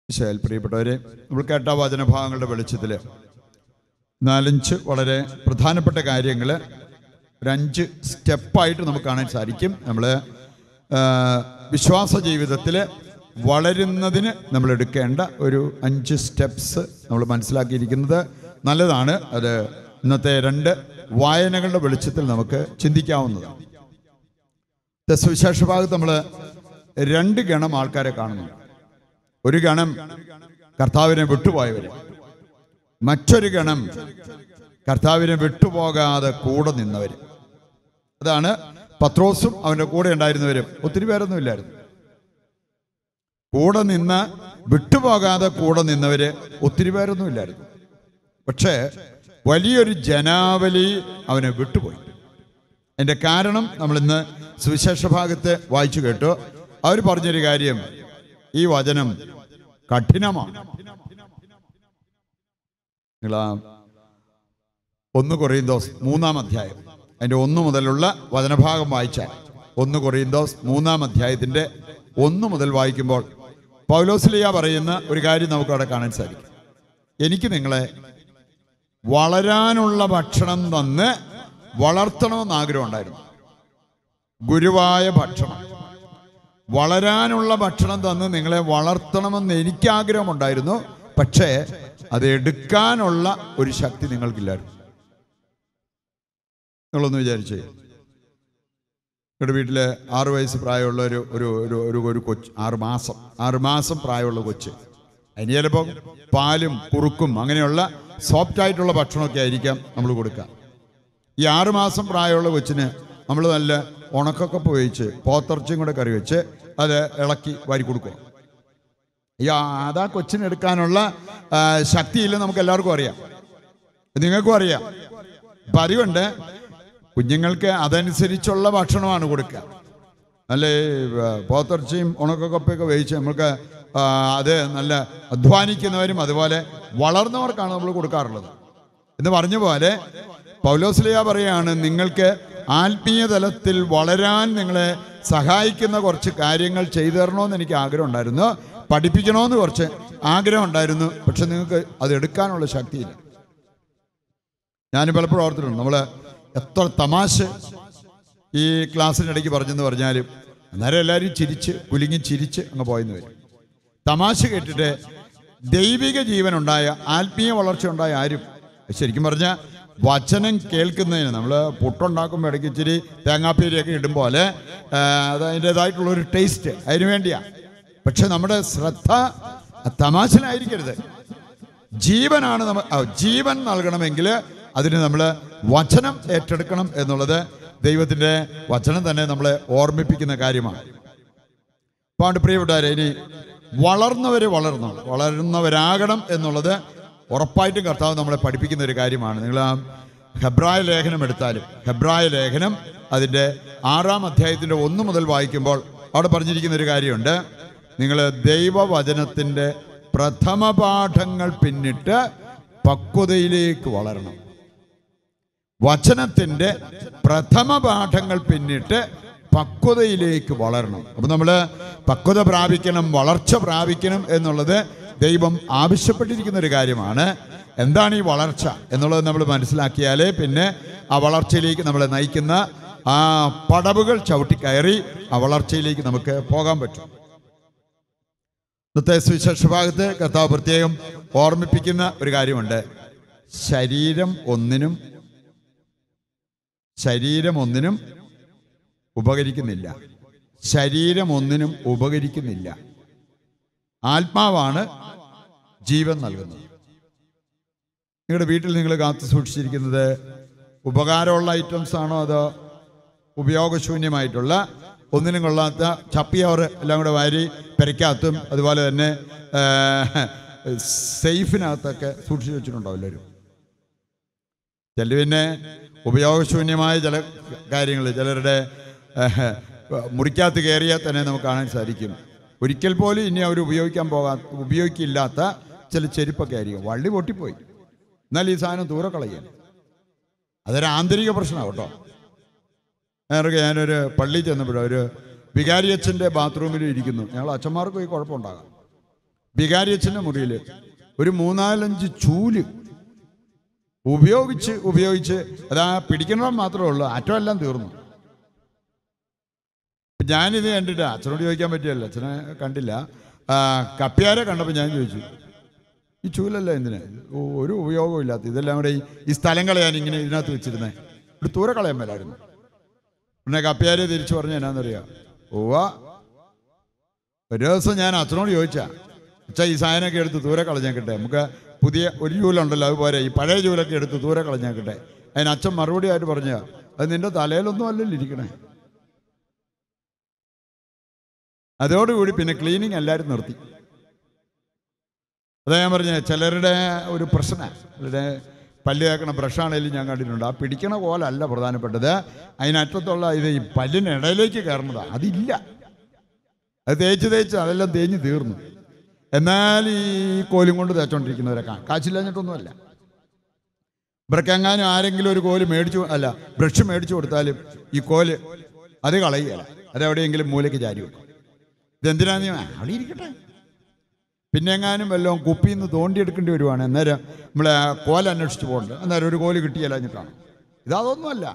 ഈശോയിൽ പ്രിയപ്പെട്ടവരെ നമ്മൾ കേട്ട വചനഭാഗങ്ങളുടെ വെളിച്ചത്തിൽ നാലഞ്ച് വളരെ പ്രധാനപ്പെട്ട കാര്യങ്ങൾ ഒരു അഞ്ച് സ്റ്റെപ്പായിട്ട് നമുക്ക് കാണാൻ സാധിക്കും നമ്മൾ വിശ്വാസ ജീവിതത്തിൽ വളരുന്നതിന് നമ്മൾ എടുക്കേണ്ട ഒരു അഞ്ച് സ്റ്റെപ്സ് നമ്മൾ മനസ്സിലാക്കിയിരിക്കുന്നത് നല്ലതാണ് അത് ഇന്നത്തെ രണ്ട് വായനകളുടെ വെളിച്ചത്തിൽ നമുക്ക് ചിന്തിക്കാവുന്നതാണ് ഇത് സുവിശേഷ ഭാഗത്ത് നമ്മൾ രണ്ട് ഗണം ആൾക്കാരെ കാണുന്നുണ്ട് ഒരു ഗണം കർത്താവിനെ വിട്ടുപോയവര് മറ്റൊരു ഗണം കർത്താവിനെ വിട്ടുപോകാതെ കൂടെ നിന്നവര് അതാണ് പത്രോസും അവന്റെ കൂടെ ഉണ്ടായിരുന്നവരും ഒത്തിരി പേരൊന്നും ഇല്ലായിരുന്നു കൂടെ നിന്ന് വിട്ടുപോകാതെ കൂടെ നിന്നവര് ഒത്തിരി പേരൊന്നും ഇല്ലായിരുന്നു പക്ഷേ വലിയൊരു ജനാവലി അവനെ വിട്ടുപോയി അതിന്റെ കാരണം നമ്മൾ ഇന്ന് സുവിശേഷ ഭാഗത്ത് വായിച്ചു കേട്ടു അവർ പറഞ്ഞൊരു കാര്യം ഈ വചനം കഠിനമാണ് നിങ്ങൾ ആ ഒന്ന് കൊറിയന്തോസ് മൂന്നാം അധ്യായം അതിന്റെ ഒന്ന് മുതലുള്ള വചനഭാഗം വായിച്ചാൽ ഒന്ന് കൊറിയന്തോസ് മൂന്നാം അധ്യായത്തിന്റെ ഒന്ന് മുതൽ വായിക്കുമ്പോൾ പൗലോസ്ലിയ പറയുന്ന ഒരു കാര്യം നമുക്ക് അവിടെ കാണാൻ സാധിക്കും എനിക്ക് നിങ്ങളെ വളരാനുള്ള ഭക്ഷണം തന്ന് വളർത്തണമെന്ന് ആഗ്രഹം ഉണ്ടായിരുന്നു ഗുരുവായ ഭക്ഷണം വളരാനുള്ള ഭക്ഷണം തന്ന് നിങ്ങളെ വളർത്തണമെന്ന് എനിക്ക് ആഗ്രഹമുണ്ടായിരുന്നു പക്ഷേ അത് എടുക്കാനുള്ള ഒരു ശക്തി നിങ്ങൾക്കില്ലായിരുന്നു നിങ്ങളൊന്ന് വിചാരിച്ചേ നിങ്ങളുടെ വീട്ടിലെ ആറ് വയസ്സ് പ്രായമുള്ള ഒരു ഒരു ഒരു ഒരു ഒരു കൊച്ച് ആറ് മാസം ആറ് മാസം പ്രായമുള്ള കൊച്ച് അതിന് ചിലപ്പോൾ പാലും കുറുക്കും അങ്ങനെയുള്ള സോഫ്റ്റ് ആയിട്ടുള്ള ഭക്ഷണമൊക്കെ ആയിരിക്കാം നമ്മൾ കൊടുക്കുക ഈ ആറ് മാസം പ്രായമുള്ള കൊച്ചിന് നമ്മൾ നല്ല ഉണക്കക്കപ്പ് വേവിച്ച് പോത്തിറച്ചിയും കൂടെ കറി വെച്ച് അത് ഇളക്കി വാരി കൊടുക്കുക ഈ ആ- അതാ കൊച്ചിനെടുക്കാനുള്ള ആ, ശക്തിയില്ല നമുക്ക് എല്ലാവർക്കും അറിയാം നിങ്ങൾക്കും അറിയാം അപ്പം അതുകൊണ്ട് കുഞ്ഞുങ്ങൾക്ക് അതനുസരിച്ചുള്ള ഭക്ഷണമാണ് കൊടുക്കുക നല്ല പോത്തിറച്ചിയും ഉണക്കക്കപ്പയൊക്കെ വേവിച്ച് നമുക്ക് ആ, അത് നല്ല അധ്വാനിക്കുന്നവരും അതുപോലെ വളർന്നവർക്കാണ് നമ്മൾ കൊടുക്കാറുള്ളത് എന്ന് പറഞ്ഞ പോലെ പൗലോസ്ലിയ പറയാണ് നിങ്ങൾക്ക് ആത്മീയ തലത്തിൽ വളരാൻ നിങ്ങളെ സഹായിക്കുന്ന കുറച്ച് കാര്യങ്ങൾ ചെയ്തു തരണമെന്ന് എനിക്ക് ആഗ്രഹം ഉണ്ടായിരുന്നു പഠിപ്പിക്കണമെന്ന് കുറച്ച് ആഗ്രഹം ഉണ്ടായിരുന്നു പക്ഷെ നിങ്ങൾക്ക് അത് എടുക്കാനുള്ള ശക്തിയില്ല ഞാൻ പലപ്പോഴും ഓർത്തിട്ടുണ്ട് നമ്മൾ എത്ര തമാശ ഈ ക്ലാസ്സിനിടയ്ക്ക് പറഞ്ഞെന്ന് പറഞ്ഞാലും അന്നേരം എല്ലാവരും ചിരിച്ച് കുലുങ്ങി ചിരിച്ച് അങ്ങ് പോയെന്ന് വരും തമാശ കേട്ടിട്ട് ദൈവിക ജീവനുണ്ടായ ആത്മീയ വളർച്ച ഉണ്ടായ ആരും ശരിക്കും പറഞ്ഞാൽ വചനം കേൾക്കുന്നതിന് നമ്മൾ പുട്ടുണ്ടാക്കുമ്പോൾ ഇടയ്ക്ക് ഇച്ചിരി തേങ്ങാപ്പീരിയൊക്കെ ഇടും പോലെ ആ, അത് അതിൻ്റെതായിട്ടുള്ളൊരു ടേസ്റ്റ് അതിനു വേണ്ടിയാണ് പക്ഷെ നമ്മുടെ ശ്രദ്ധ തമാശയിലായിരിക്കരുത് ജീവനാണ് നമ്മ ആ, ജീവൻ നൽകണമെങ്കിൽ അതിന് നമ്മൾ വചനം ഏറ്റെടുക്കണം എന്നുള്ളത് ദൈവത്തിൻ്റെ വചനം തന്നെ നമ്മളെ ഓർമ്മിപ്പിക്കുന്ന കാര്യമാണ് പാണ്ട് പ്രിയപ്പെട്ടവരെ ഇനി വളർന്നവർ വളർന്നു വളരുന്നവരാകണം എന്നുള്ളത് ഉറപ്പായിട്ടും കർത്താവ് നമ്മളെ പഠിപ്പിക്കുന്ന ഒരു കാര്യമാണ് നിങ്ങൾ ആ ഹെബ്രായ ലേഖനം എടുത്താലും ഹെബ്രായ ലേഖനം അതിൻ്റെ ആറാം അധ്യായത്തിൻ്റെ ഒന്ന് മുതൽ വായിക്കുമ്പോൾ അവിടെ പറഞ്ഞിരിക്കുന്ന ഒരു കാര്യമുണ്ട് നിങ്ങൾ ദൈവവചനത്തിൻ്റെ പ്രഥമ പാഠങ്ങൾ പിന്നിട്ട് പക്വതയിലേക്ക് വളരണം വചനത്തിൻ്റെ പ്രഥമ പാഠങ്ങൾ പിന്നിട്ട് പക്വതയിലേക്ക് വളരണം അപ്പം നമ്മൾ പക്വത പ്രാപിക്കണം വളർച്ച പ്രാപിക്കണം എന്നുള്ളത് ദൈവം ആവശ്യപ്പെട്ടിരിക്കുന്ന ഒരു കാര്യമാണ് എന്താണ് ഈ വളർച്ച എന്നുള്ളത് നമ്മൾ മനസ്സിലാക്കിയാലേ പിന്നെ ആ വളർച്ചയിലേക്ക് നമ്മളെ നയിക്കുന്ന ആ പടവുകൾ ചവിട്ടിക്കയറി ആ വളർച്ചയിലേക്ക് നമുക്ക് പോകാൻ പറ്റും ഇന്നത്തെ സുവിശേഷ ഭാഗത്ത് കർത്താവ് പ്രത്യേകം ഓർമ്മിപ്പിക്കുന്ന ഒരു കാര്യമുണ്ട് ശരീരം ഒന്നിനും ശരീരം ഒന്നിനും ഉപകരിക്കുന്നില്ല ശരീരം ഒന്നിനും ഉപകരിക്കുന്നില്ല ആത്മാവാണ് ജീവൻ നൽകുന്നത് നിങ്ങളുടെ വീട്ടിൽ നിങ്ങൾ കാത്തു സൂക്ഷിച്ചിരിക്കുന്നത് ഉപകാരമുള്ള ഐറ്റംസ് ആണോ അതോ ഉപയോഗശൂന്യമായിട്ടുള്ള ഒന്നിനും കൊള്ളാത്ത ചപ്പിയവർ എല്ലാം കൂടെ വാരി പെരയ്ക്കകത്തും അതുപോലെ തന്നെ സേഫിനകത്തൊക്കെ സൂക്ഷിച്ചു വെച്ചിട്ടുണ്ടോ എല്ലാവരും ചില പിന്നെ ഉപയോഗശൂന്യമായ ചില കാര്യങ്ങൾ ചിലരുടെ ഏഹ്, മുറിക്കകത്ത് കയറിയാൽ തന്നെ നമുക്ക് കാണാൻ സാധിക്കും ഒരിക്കൽ പോലും ഇനി അവർ ഉപയോഗിക്കാൻ പോകാ ഉപയോഗിക്കില്ലാത്ത ചില ചെരുപ്പൊക്കെ ആയിരിക്കും വള്ളി പൊട്ടിപ്പോയി എന്നാൽ ഈ സാധനം ദൂരെ കളയാൻ അതൊരു ആന്തരിക പ്രശ്നമാണ് കേട്ടോ ഞാനൊക്കെ ഞാനൊരു പള്ളിയിൽ ചെന്നപ്പോഴോ ഒരു വികാരി അച്ഛൻ്റെ ബാത്റൂമിൽ ഇരിക്കുന്നു ഞങ്ങൾ അച്ഛന്മാർക്കും ഈ കുഴപ്പമുണ്ടാകാം വികാരിയച്ഛൻ്റെ മുറിയിൽ ഒരു മൂന്നാലഞ്ച് ചൂല് ഉപയോഗിച്ച് ഉപയോഗിച്ച് അതാ പിടിക്കണം മാത്രമേ ഉള്ളൂ അറ്റമെല്ലാം തീർന്നു ഇപ്പൊ ഞാനിത് കണ്ടിട്ട് അച്ഛനോട് ചോദിക്കാൻ പറ്റിയല്ല അച്ഛനെ കണ്ടില്ല ആ, കപ്പ്യാരെ കണ്ടപ്പോൾ ഞാൻ ചോദിച്ചു ഈ ചൂലല്ല എന്തിനാ ഓ, ഒരു ഉപയോഗവും ഇല്ലാത്ത ഇതെല്ലാം കൂടെ ഈ ഈ സ്ഥലം കളയാൻ ഇങ്ങനെ ഇതിനകത്ത് വെച്ചിരുന്നേ ഇവിടെ ദൂരെ കളയാൻ മേലായിരുന്നു പിന്നെ കപ്പ്യാരെ തിരിച്ചു പറഞ്ഞ എന്നാന്നറിയാം ഓവ ഒരു ദിവസം ഞാൻ അച്ഛനോട് ചോദിച്ചാ അച്ഛാ ഈ സാധനമൊക്കെ എടുത്ത് ദൂരെ കളഞ്ഞേക്കട്ടെ നമുക്ക് പുതിയ ഒരു ചൂലുണ്ടല്ലോ അതുപോലെ ഈ പഴയ ചൂലൊക്കെ എടുത്ത് ദൂരെ കളഞ്ഞേക്കട്ടെ അതിന് അച്ഛൻ മറുപടി ആയിട്ട് പറഞ്ഞ അത് നിന്റെ തലയിലൊന്നും അല്ലല്ലോ ഇരിക്കണേ അതോടുകൂടി പിന്നെ ക്ലീനിങ് എല്ലാവരും നിർത്തി അതാ ഞാൻ പറഞ്ഞ ചിലരുടെ ഒരു പ്രശ്നം ചിലരുടെ പല്ല് കേൾക്കണ ബ്രഷാണേലും ഞാൻ കണ്ടിട്ടുണ്ട് ആ പിടിക്കണ കോലല്ല പ്രധാനപ്പെട്ടത് അതിനറ്റത്തുള്ള ഇത് ഈ പല്ലിനിടയിലേക്ക് കയറുന്നതാണ് അതില്ല അത് തേച്ച് തേച്ച് അതെല്ലാം തേഞ്ഞ് തീർന്നു എന്നാൽ ഈ കോലും കൊണ്ട് തേച്ചോണ്ടിരിക്കുന്നവരൊക്കെ കാശില്ലാഞ്ഞിട്ടൊന്നുമല്ല ഇവർക്കെങ്ങാനും ആരെങ്കിലും ഒരു കോല് മേടിച്ചു അല്ല ബ്രഷ് മേടിച്ചു കൊടുത്താലും ഈ കോല് അത് കളയുകയല്ല അതെവിടെയെങ്കിലും മൂലയ്ക്ക് ചാരി വെക്കും ഇതെന്തിനാന്ന് ഞാൻ- അവിടെ ഇരിക്കട്ടെ പിന്നെ എങ്ങാനും വല്ലതും കുപ്പിയിൽ നിന്ന് തോണ്ടിയെടുക്കേണ്ടി വരുവാണ് അന്നേരം നമ്മളെ ആ കോല അന്വേഷിച്ച് പോകണ്ട അന്നേരം ഒരു കോല് കിട്ടിയല്ലാഞ്ഞിട്ടാണ് ഇതൊന്നുമല്ല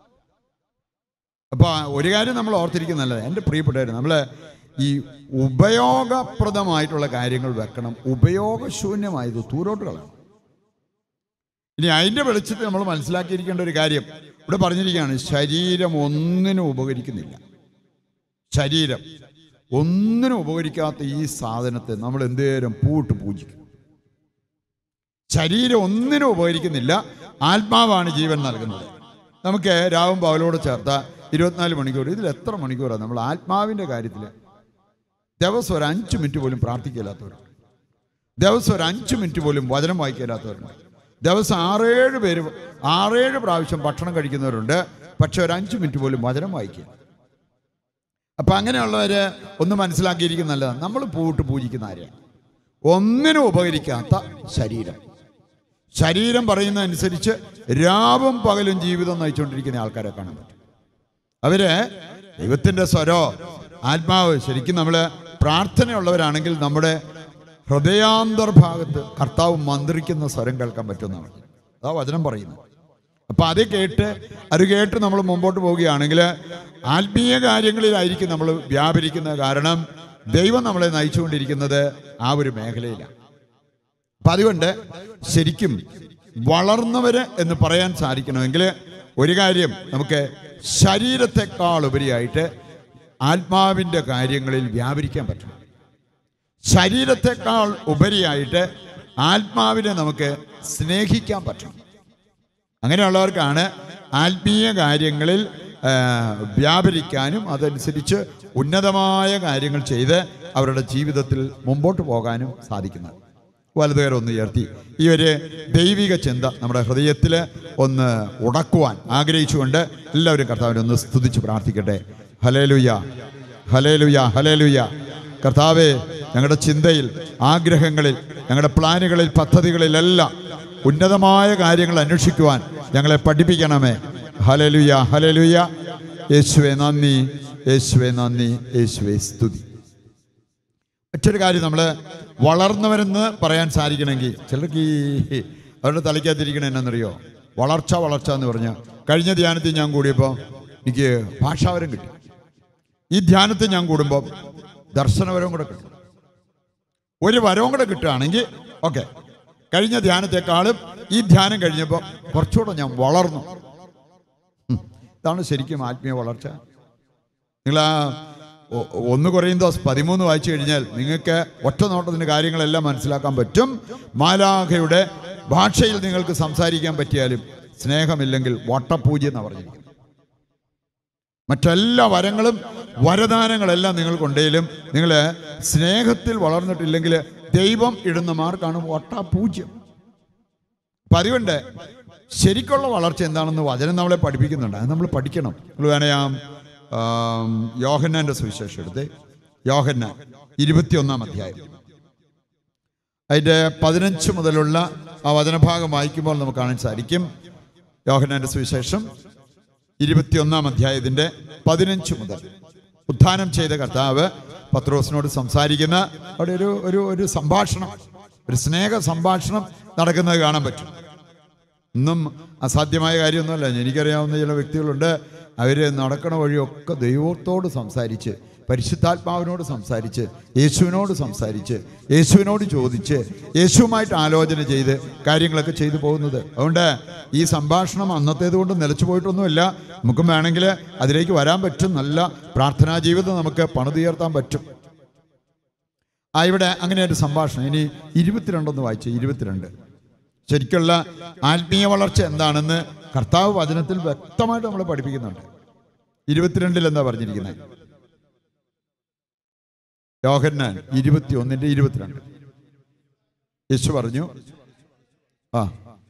അപ്പോൾ ഒരു കാര്യം നമ്മൾ ഓർത്തിരിക്കുന്നതല്ല എൻ്റെ പ്രിയപ്പെട്ടവർ നമ്മൾ ഈ ഉപയോഗപ്രദമായിട്ടുള്ള കാര്യങ്ങൾ വെക്കണം ഉപയോഗശൂന്യമായത് തൂരോട്ട് കളയണം ഇനി അതിൻ്റെ വെളിച്ചത്തിൽ നമ്മൾ മനസ്സിലാക്കിയിരിക്കേണ്ട ഒരു കാര്യം ഇവിടെ പറഞ്ഞിരിക്കുകയാണ് ശരീരം ഒന്നിനും ഉപകരിക്കുന്നില്ല ശരീരം ഒന്നിനും ഉപകരിക്കാത്ത ഈ സാധനത്തെ നമ്മൾ എന്തേരം പൂട്ട് പൂജിക്കും ശരീരം ഒന്നിനും ഉപകരിക്കുന്നില്ല ആത്മാവാണ് ജീവൻ നൽകുന്നത് നമുക്ക് രാവും പകലോട് ചേർത്ത ഇരുപത്തിനാല് മണിക്കൂർ ഇതിൽ എത്ര മണിക്കൂറാണ് നമ്മൾ ആത്മാവിൻ്റെ കാര്യത്തിൽ ദിവസം ഒരു അഞ്ച് മിനിറ്റ് പോലും പ്രാർത്ഥിക്കില്ലാത്തവരുണ്ട് ദിവസം ഒരു അഞ്ച് മിനിറ്റ് പോലും വചനം വായിക്കില്ലാത്തവരുണ്ട് ദിവസം ആറേഴ് പേര് ആറേഴ് പ്രാവശ്യം ഭക്ഷണം കഴിക്കുന്നവരുണ്ട് പക്ഷെ ഒരു അഞ്ച് മിനിറ്റ് പോലും വചനം വായിക്കുക അപ്പൊ അങ്ങനെയുള്ളവര് ഒന്ന് മനസ്സിലാക്കിയിരിക്കുന്ന നല്ലതാണ് നമ്മൾ പൂട്ട് പൂജിക്കുന്ന ആരെയാണ് ഒന്നിനും ഉപകരിക്കാത്ത ശരീരം ശരീരം പറയുന്ന അനുസരിച്ച് രാവും പകലും ജീവിതം നയിച്ചുകൊണ്ടിരിക്കുന്ന ആൾക്കാരെ കാണാൻ പറ്റും അവര് ദൈവത്തിന്റെ സ്വരോ ആത്മാവ് ശരിക്കും നമ്മൾ പ്രാർത്ഥനയുള്ളവരാണെങ്കിൽ നമ്മുടെ ഹൃദയാന്തർഭാഗത്ത് കർത്താവ് മന്ത്രിക്കുന്ന സ്വരം കേൾക്കാൻ പറ്റുമെന്നാണ് അതാ വചനം പറയുന്നത് അപ്പൊ അത് കേട്ട് അത് കേട്ട് നമ്മൾ മുമ്പോട്ട് പോവുകയാണെങ്കിൽ ആത്മീയ കാര്യങ്ങളിലായിരിക്കും നമ്മൾ വ്യാപരിക്കുന്ന കാരണം ദൈവം നമ്മളെ നയിച്ചുകൊണ്ടിരിക്കുന്നത് ആ ഒരു മേഖലയിലാണ് അപ്പൊ അതുകൊണ്ട് ശരിക്കും വളർന്നവര് എന്ന് പറയാൻ സാധിക്കണമെങ്കിൽ ഒരു കാര്യം നമുക്ക് ശരീരത്തെക്കാൾ ഉപരിയായിട്ട് ആത്മാവിൻ്റെ കാര്യങ്ങളിൽ വ്യാപരിക്കാൻ പറ്റണം ശരീരത്തെക്കാൾ ഉപരിയായിട്ട് ആത്മാവിനെ നമുക്ക് സ്നേഹിക്കാൻ പറ്റണം അങ്ങനെയുള്ളവർക്കാണ് ആത്മീയ കാര്യങ്ങളിൽ ആ, വ്യാപരിക്കാനും അതനുസരിച്ച് ഉന്നതമായ കാര്യങ്ങൾ ചെയ്ത് അവരുടെ ജീവിതത്തിൽ മുമ്പോട്ട് പോകാനും സാധിക്കുന്നത് വലതുകരം ഒന്ന് ഉയർത്തി ഈ ഒരു ദൈവിക ചിന്ത നമ്മുടെ ഹൃദയത്തിൽ ഒന്ന് ഉടക്കുവാൻ ആഗ്രഹിച്ചുകൊണ്ട് എല്ലാവരും കർത്താവിനെ ഒന്ന് സ്തുതിച്ച് പ്രാർത്ഥിക്കട്ടെ ഹലേലുയ ഹലേലുയ ഹലേലുയ കർത്താവെ ഞങ്ങളുടെ ചിന്തയിൽ ആഗ്രഹങ്ങളിൽ ഞങ്ങളുടെ പ്ലാനുകളിൽ പദ്ധതികളിലെല്ലാം ഉന്നതമായ കാര്യങ്ങൾ അന്വേഷിക്കുവാൻ ഞങ്ങളെ പഠിപ്പിക്കണമേ ഹലലുയ ഹലലുയ യേശുവെ നന്ദി യേശുവെ നന്ദി യേശുവെ സ്തുതി മറ്റൊരു കാര്യം നമ്മൾ വളർന്നവരെന്ന് പറയാൻ സാധിക്കണമെങ്കിൽ ചിലർക്ക് ഈ അവരുടെ തലയ്ക്കകത്തിരിക്കണ എന്നാണെന്നറിയോ വളർച്ച വളർച്ച എന്ന് പറഞ്ഞ കഴിഞ്ഞ ധ്യാനത്തിൽ ഞാൻ കൂടിയപ്പോൾ എനിക്ക് ഭാഷാവരം കിട്ടി ഈ ധ്യാനത്തിൽ ഞാൻ കൂടുമ്പോൾ ദർശനവരവും കൂടെ കിട്ടും ഒരു വരവും കൂടെ കിട്ടുകയാണെങ്കിൽ ഓക്കെ കഴിഞ്ഞ ധ്യാനത്തെക്കാളും ഈ ധ്യാനം കഴിഞ്ഞപ്പോൾ കുറച്ചുകൂടെ ഞാൻ വളർന്നു ഉം. ഇതാണ് ശരിക്കും ആത്മീയ വളർച്ച നിങ്ങൾ ആ ഒ- ഒന്ന് കുറയുന്തോസ് പതിമൂന്ന് വായിച്ചു കഴിഞ്ഞാൽ നിങ്ങൾക്ക് ഒറ്റ നോട്ടത്തിന് കാര്യങ്ങളെല്ലാം മനസ്സിലാക്കാൻ പറ്റും മാലാഖയുടെ ഭാഷയിൽ നിങ്ങൾക്ക് സംസാരിക്കാൻ പറ്റിയാലും സ്നേഹമില്ലെങ്കിൽ വട്ടപൂജ എന്നാണ് പറഞ്ഞിരിക്കുന്നത് മറ്റെല്ലാ വരങ്ങളും വരദാനങ്ങളെല്ലാം നിങ്ങൾക്കുണ്ടെങ്കിലും നിങ്ങൾ സ്നേഹത്തിൽ വളർന്നിട്ടില്ലെങ്കിൽ ദൈവം ഇടുന്ന മാർക്കാണ് വട്ടപൂജ്യം അപ്പം അതുകൊണ്ട് ശരിക്കുള്ള വളർച്ച എന്താണെന്ന് വചനം നമ്മളെ പഠിപ്പിക്കുന്നുണ്ട് അത് നമ്മൾ പഠിക്കണം നിങ്ങൾ വേണേ ആ ആം, യോഹന്നാന്റെ സുവിശേഷം എടുത്ത് യോഹന്നാൻ ഇരുപത്തിയൊന്നാം അധ്യായം അതിൻ്റെ പതിനഞ്ച് മുതലുള്ള ആ വചനഭാഗം വായിക്കുമ്പോൾ നമുക്ക് കാണാൻ സാധിക്കും യോഹന്നാന്റെ സുവിശേഷം ഇരുപത്തിയൊന്നാം അധ്യായത്തിൻ്റെ പതിനഞ്ച് മുതൽ ഉത്ഥാനം ചെയ്ത കർത്താവ് പത്രോസിനോട് സംസാരിക്കുന്ന അവിടെ ഒരു ഒരു ഒരു സംഭാഷണം ഒരു സ്നേഹ സംഭാഷണം നടക്കുന്നത് കാണാൻ പറ്റും ഒന്നും അസാധ്യമായ കാര്യമൊന്നുമല്ല എനിക്കറിയാവുന്ന ചില വ്യക്തികളുണ്ട് അവർ നടക്കണ വഴിയൊക്കെ ദൈവത്തോട് സംസാരിച്ച് പരിശുദ്ധാത്മാവിനോട് സംസാരിച്ച് യേശുവിനോട് സംസാരിച്ച് യേശുവിനോട് ചോദിച്ച് യേശുവുമായിട്ട് ആലോചന ചെയ്ത് കാര്യങ്ങളൊക്കെ ചെയ്തു പോകുന്നത് അതുകൊണ്ട് ഈ സംഭാഷണം അന്നത്തേത് കൊണ്ട് നിലച്ചു പോയിട്ടൊന്നുമില്ല നമുക്കും വേണമെങ്കിൽ അതിലേക്ക് വരാൻ പറ്റും നല്ല പ്രാർത്ഥനാ ജീവിതം നമുക്ക് പണിതുയർത്താൻ പറ്റും ആ ഇവിടെ അങ്ങനെ ഒരു സംഭാഷണം ഇനി ഇരുപത്തിരണ്ടൊന്ന് വായിച്ചു ഇരുപത്തിരണ്ട് ശരിക്കുള്ള ആത്മീയ വളർച്ച എന്താണെന്ന് കർത്താവ് വചനത്തിൽ വ്യക്തമായിട്ട് നമ്മളെ പഠിപ്പിക്കുന്നുണ്ട് ഇരുപത്തിരണ്ടിൽ എന്താ പറഞ്ഞിരിക്കുന്നത് യോഹന്നാൻ ഇരുപത്തി ഒന്നിന്റെ ഇരുപത്തിരണ്ട് യേശു പറഞ്ഞു ആ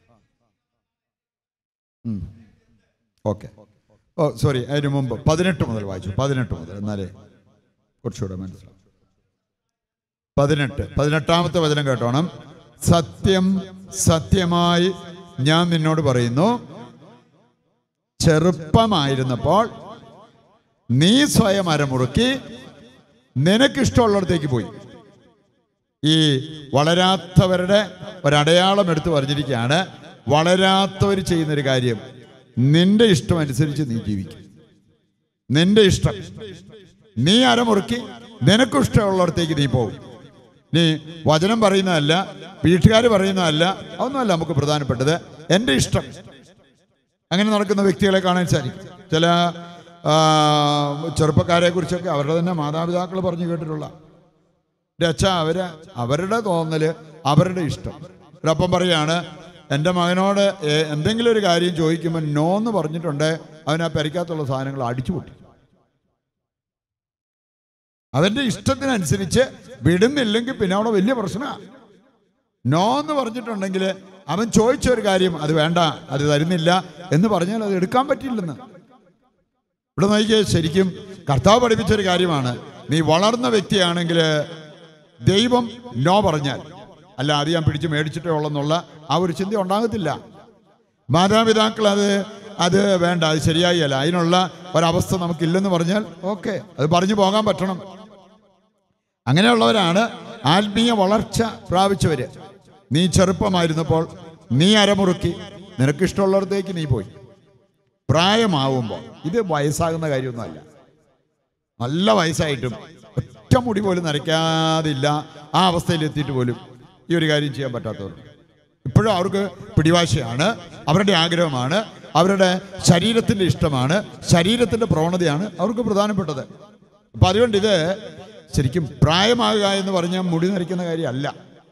ഓക്കെ ഓ സോറി അതിന് മുമ്പ് പതിനെട്ട് മുതൽ വായിച്ചു പതിനെട്ട് മുതൽ എന്നാലേ കുറച്ചുകൂടെ മനസ്സിലാവും പതിനെട്ട് പതിനെട്ടാമത്തെ വചനം കേട്ടോണം സത്യം സത്യമായി ഞാൻ നിന്നോട് പറയുന്നു ചെറുപ്പമായിരുന്നപ്പോൾ നീ സ്വയം അരമുറുക്കി നിനക്കിഷ്ടമുള്ളിടത്തേക്ക് പോയി ഈ വളരാത്തവരുടെ ഒരടയാളം എടുത്തു പറഞ്ഞിരിക്കുകയാണ് വളരാത്തവർ ചെയ്യുന്നൊരു കാര്യം നിന്റെ ഇഷ്ടം അനുസരിച്ച് നീ ജീവിക്കും നിന്റെ ഇഷ്ടം നീ അരമുറുക്കി നിനക്കും ഇഷ്ടമുള്ളിടത്തേക്ക് നീ പോകും നീ വചനം പറയുന്നതല്ല വീട്ടുകാർ പറയുന്നതല്ല അതൊന്നുമല്ല നമുക്ക് പ്രധാനപ്പെട്ടത് എൻ്റെ ഇഷ്ടം അങ്ങനെ നടക്കുന്ന വ്യക്തികളെ കാണാൻ സാധിക്കും ചില ആ, ചെറുപ്പക്കാരെ കുറിച്ചൊക്കെ അവരുടെ തന്നെ മാതാപിതാക്കൾ പറഞ്ഞു കേട്ടിട്ടുള്ള എൻ്റെ അച്ഛ അവര് അവരുടെ തോന്നല് അവരുടെ ഇഷ്ടം ഒരപ്പം പറയാണ് എൻ്റെ മകനോട് എ- എന്തെങ്കിലും ഒരു കാര്യം ചോദിക്കുമ്പോൾ നോ എന്ന് പറഞ്ഞിട്ടുണ്ട് അവൻ ആ പെരയ്ക്കകത്തുള്ള സാധനങ്ങൾ അടിച്ചു പൊട്ടി അവന്റെ ഇഷ്ടത്തിനനുസരിച്ച് വിടുന്നില്ലെങ്കിൽ പിന്നെ അവിടെ വലിയ പ്രശ്നമാണ് നോ എന്ന് പറഞ്ഞിട്ടുണ്ടെങ്കിൽ അവൻ ചോദിച്ച ഒരു കാര്യം അത് വേണ്ട അത് തരുന്നില്ല എന്ന് പറഞ്ഞാൽ അത് എടുക്കാൻ പറ്റില്ലെന്ന് ഇവിടെ നോക്കിയേ ശരിക്കും കർത്താവ് പഠിപ്പിച്ച ഒരു കാര്യമാണ് നീ വളർന്ന വ്യക്തിയാണെങ്കിൽ ദൈവം നോ പറഞ്ഞാൽ അല്ല അത് ഞാൻ പിടിച്ച് മേടിച്ചിട്ടേ ഉള്ളെന്നുള്ള ആ ഒരു ചിന്ത ഉണ്ടാകത്തില്ല മാതാപിതാക്കൾ അത് അത് വേണ്ട അത് ശരിയായല്ല അതിനുള്ള ഒരവസ്ഥ നമുക്കില്ലെന്ന് പറഞ്ഞാൽ ഓക്കെ അത് പറഞ്ഞു പോകാൻ പറ്റണം അങ്ങനെയുള്ളവരാണ് ആത്മീയ വളർച്ച പ്രാപിച്ചവര് നീ ചെറുപ്പമായിരുന്നപ്പോൾ നീ അരമുറുക്കി നിനക്കിഷ്ടമുള്ളിടത്തേക്ക് നീ പോയി പ്രായമാവുമ്പോൾ ഇത് വയസ്സാകുന്ന കാര്യമൊന്നുമല്ല നല്ല വയസ്സായിട്ടും ഒറ്റ മുടി പോലും നരയ്ക്കാതില്ല ആ അവസ്ഥയിൽ എത്തിയിട്ട് പോലും ഈ ഒരു കാര്യം ചെയ്യാൻ പറ്റാത്തവർ ഇപ്പോഴും അവർക്ക് പിടിവാശിയാണ് അവരുടെ ആഗ്രഹമാണ് അവരുടെ ശരീരത്തിൻ്റെ ഇഷ്ടമാണ് ശരീരത്തിൻ്റെ പ്രവണതയാണ് അവർക്ക് പ്രധാനപ്പെട്ടത് അപ്പം അതുകൊണ്ട് ഇത് ശരിക്കും പ്രായമാകുക എന്ന് പറഞ്ഞാൽ മുടി നരയ്ക്കുന്ന കാര്യമല്ല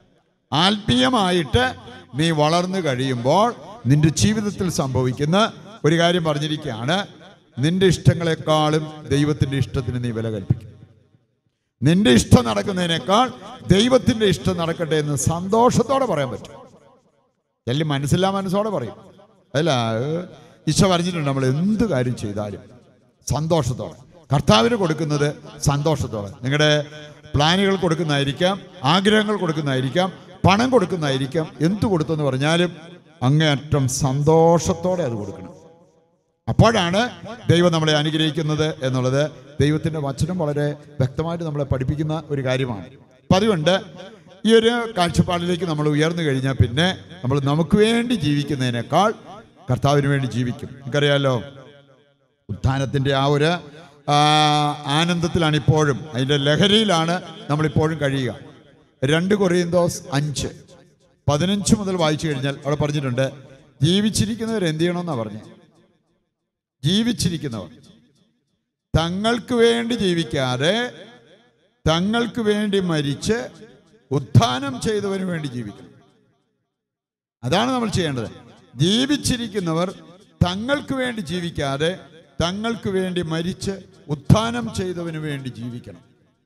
ആത്മീയമായിട്ട് നീ വളർന്നു കഴിയുമ്പോൾ നിന്റെ ജീവിതത്തിൽ സംഭവിക്കുന്ന ഒരു കാര്യം പറഞ്ഞിരിക്കുകയാണ് നിന്റെ ഇഷ്ടങ്ങളെക്കാളും ദൈവത്തിന്റെ ഇഷ്ടത്തിന് നീ വില കൽപ്പിക്കും നിന്റെ ഇഷ്ടം നടക്കുന്നതിനേക്കാൾ ദൈവത്തിന്റെ ഇഷ്ടം നടക്കട്ടെ എന്ന് സന്തോഷത്തോടെ പറയാൻ പറ്റും എല്ലാം മനസ്സില്ലാ മനസ്സോടെ പറയും അല്ല ഏഹ്, ഈശോ പറഞ്ഞിട്ടുണ്ട് നമ്മൾ എന്ത് കാര്യം ചെയ്താലും സന്തോഷത്തോടെ കർത്താവിന് കൊടുക്കുന്നത് സന്തോഷത്തോടെ നിങ്ങളുടെ പ്ലാനുകൾ കൊടുക്കുന്നതായിരിക്കാം ആഗ്രഹങ്ങൾ കൊടുക്കുന്നതായിരിക്കാം പണം കൊടുക്കുന്നതായിരിക്കാം എന്തു കൊടുത്തെന്ന് പറഞ്ഞാലും അങ്ങേയറ്റം സന്തോഷത്തോടെ അത് കൊടുക്കണം അപ്പോഴാണ് ദൈവം നമ്മളെ അനുഗ്രഹിക്കുന്നത് എന്നുള്ളത് ദൈവത്തിൻ്റെ വചനം വളരെ വ്യക്തമായിട്ട് നമ്മളെ പഠിപ്പിക്കുന്ന ഒരു കാര്യമാണ് അപ്പം അതുകൊണ്ട് ഈ ഒരു കാഴ്ചപ്പാടിലേക്ക് നമ്മൾ ഉയർന്നു കഴിഞ്ഞാൽ പിന്നെ നമ്മൾ നമുക്ക് വേണ്ടി ജീവിക്കുന്നതിനേക്കാൾ കർത്താവിന് വേണ്ടി ജീവിക്കും നമുക്കറിയാലോ ഉത്ഥാനത്തിൻ്റെ ആ ഒരു ആ, ആനന്ദത്തിലാണ് ഇപ്പോഴും അതിൻ്റെ ലഹരിയിലാണ് നമ്മളിപ്പോഴും കഴിയുക രണ്ട് കൊറിയന്തോസ് അഞ്ച് പതിനഞ്ച് മുതൽ വായിച്ചു കഴിഞ്ഞാൽ അവിടെ പറഞ്ഞിട്ടുണ്ട് ജീവിച്ചിരിക്കുന്നവർ എന്ത് ചെയ്യണമെന്നാണ് പറഞ്ഞത് ജീവിച്ചിരിക്കുന്നവർ തങ്ങൾക്ക് വേണ്ടി ജീവിക്കാതെ തങ്ങൾക്ക് വേണ്ടി മരിച്ച് ഉത്ഥാനം ചെയ്തവന് വേണ്ടി ജീവിക്കണം അതാണ് നമ്മൾ ചെയ്യേണ്ടത് ജീവിച്ചിരിക്കുന്നവർ തങ്ങൾക്ക് വേണ്ടി ജീവിക്കാതെ തങ്ങൾക്ക് വേണ്ടി മരിച്ച് ഉത്ഥാനം ചെയ്തവന് വേണ്ടി ജീവിക്കണം